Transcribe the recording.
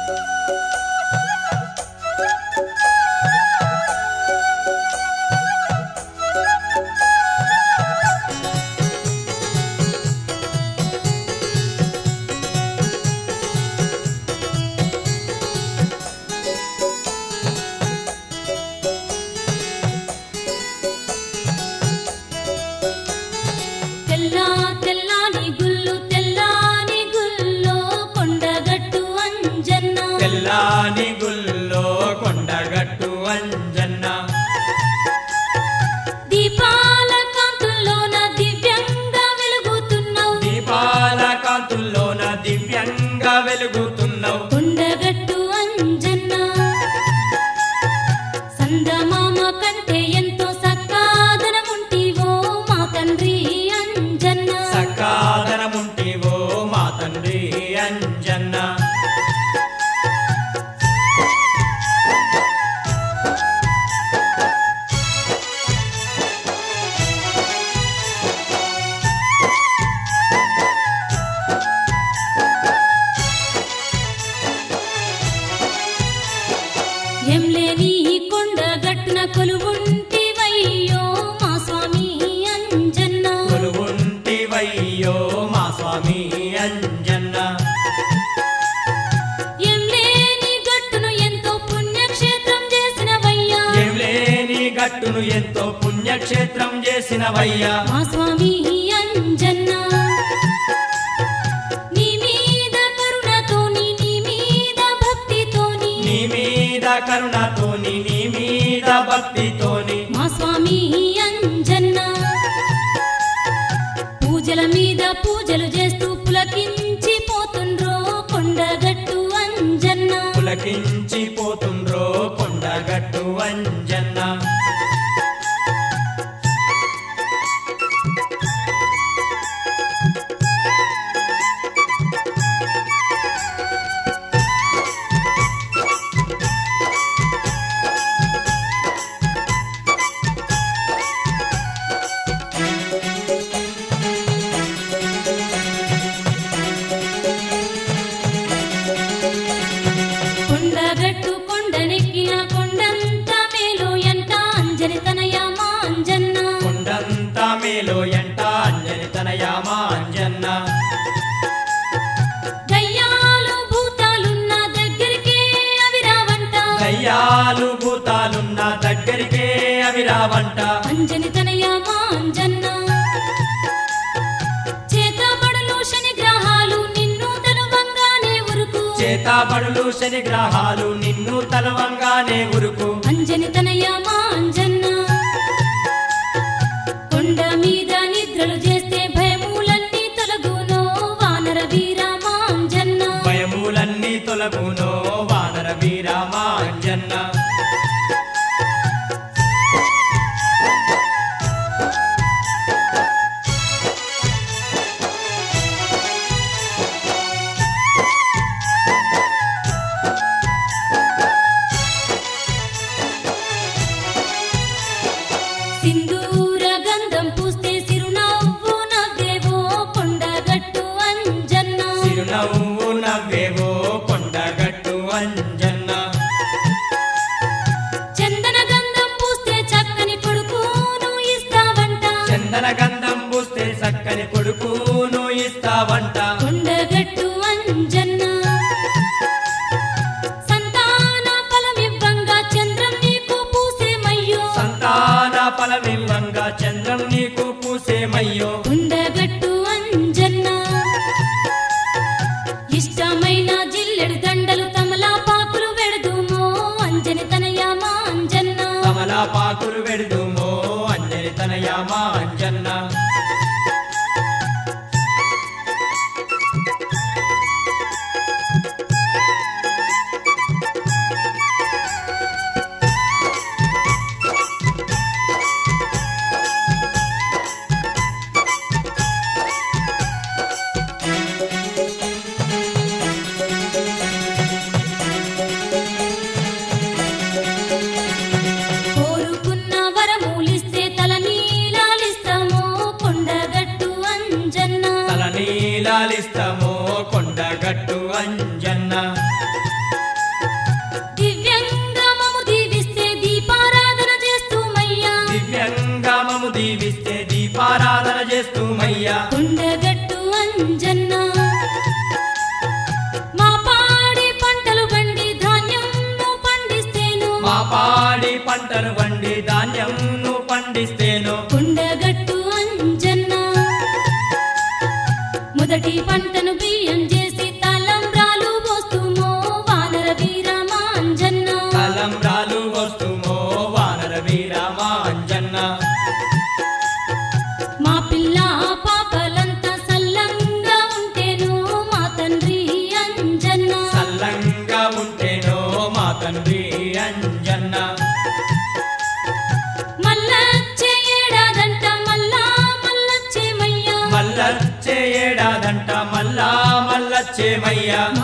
తెల్లా తెల్లాని గుల్లు తెల్లాని గుల్లో కొండగట్టు అంజన్న తెల్లాని గుల్లో కొండగట్టు అంజన్న దీపాల కాంతుల్లోన దివ్యంగా వెలుగుతున్నావు దీపాల కాంతుల్లోన దివ్యంగా వెలుగుతున్నావు కొండగట్టు అంజన్న సందమామ కంటే ఎంతో సక్కాదనముంటివో మా తండ్రి అంజన్న సకాదనముంటివో మా తండ్రి అంజన్న ఏం లేని ఈ కొండగట్టున కొలువుంటివయ్యో మా స్వామి అంజన్న కొలువుంటివయ్యో మా స్వామి అంజన్న ఏం లేని గట్టును ఎంతో పుణ్యక్షేత్రం చేసినవయ్యా ఏం లేని గట్టును ఎంతో పుణ్యక్షేత్రం చేసినవయ్యా మా స్వామి అంజన్న నీ మీద కరుణతోని నీ మీద భక్తితోని నీ మీద కరుణతోని నీ మీద భక్తితోని మా స్వామి అంజన్న పూజల మీద పూజలు చేస్తూ పులకించి పోతుండ్రో కొండగట్టు అంజన్న పులకించి పోతుండ్రో కొండగట్టు అంజన్న కొండగట్టు కొండనెక్కిన కొండంత మేలు ఎంట అంజని తనయ మా అంజన్న కొండంత మేలో ఎంట అంజని తనయామా అంజన్న దయ్యాలు భూతాలున్న దగ్గరికే అవి రావంట దయ్యాలు భూతాలున్న దగ్గరికే అవి రావంట అంజని తనయ మా అంజన్న చేతబడులు శని గ్రహాలు నిన్ను తలువంగానే ఉరుకు చేతాబడులు శని గ్రహాలు నిన్ను తలవంగానే ఉరుకు అంజని తనయ మా అంజన్న కొండ మీద నిద్రలు చేస్తే భయములన్నీ తొలగునో వానర వీర మా అంజన్న భయములన్నీ తొలగునో వానర వీరామా అంజన్న సింధూర గంధం పూస్తే సిరునవ్వు నవ్వేవో కొండగట్టు అంజన్న చిరునవ్వు నవ్వేవో కొండగట్టు అంజన్న చందన గంధం పూస్తే చక్కని కొడుకును ఇస్తావంట చందన గంధం పూస్తే చక్కని కొడుకును ఇస్తావంట కొండగట్టు అంజన్న సంతాన ఫలమివ్వంగా చంద్రం నీకు పూసేమయ్యో సంతాన ఫలమివ్వంగా చంద్రం నీకు పూసేమయ్యో కొండగట్టు అంజన్న ఇష్టమైన జిల్లెడు దండలు తమలాపాకులు వెడుదుమో అంజని తనయ మా అంజన్న కమలాపాకులు వెడుదుమో అంజని తనయామా అంజన్న కోరుకున్న వరములిస్తే తల నీలాలిస్తామో కొండగట్టు అంజన్న తల నీలాలిస్తామో కొండగట్టు అంజన్న పంటలు వండి ధాన్యం నువ్వు పండిస్తేను కొండగట్టు అంజన్న మొదటి పంటను బియ్యం చేసి తలంబ్రాలు పోస్తుమో వానర వీరమా అంజన్న తలంబ్రాలు వస్తుమో వానర వీరమా అంజన్న మా పిల్ల పాపలంతా సల్లంగా ఉంటేను మా తండ్రి అంజన్న సల్లంగా ఉంటేనో మా తండ్రి అంజన్న మల్లచ్చే ఏడాదంట మల్లా మల్లచ్చే మయ్యా మల్లచ్చే ఏడాదంట మల్లా మల్లచ్చేమయ్యా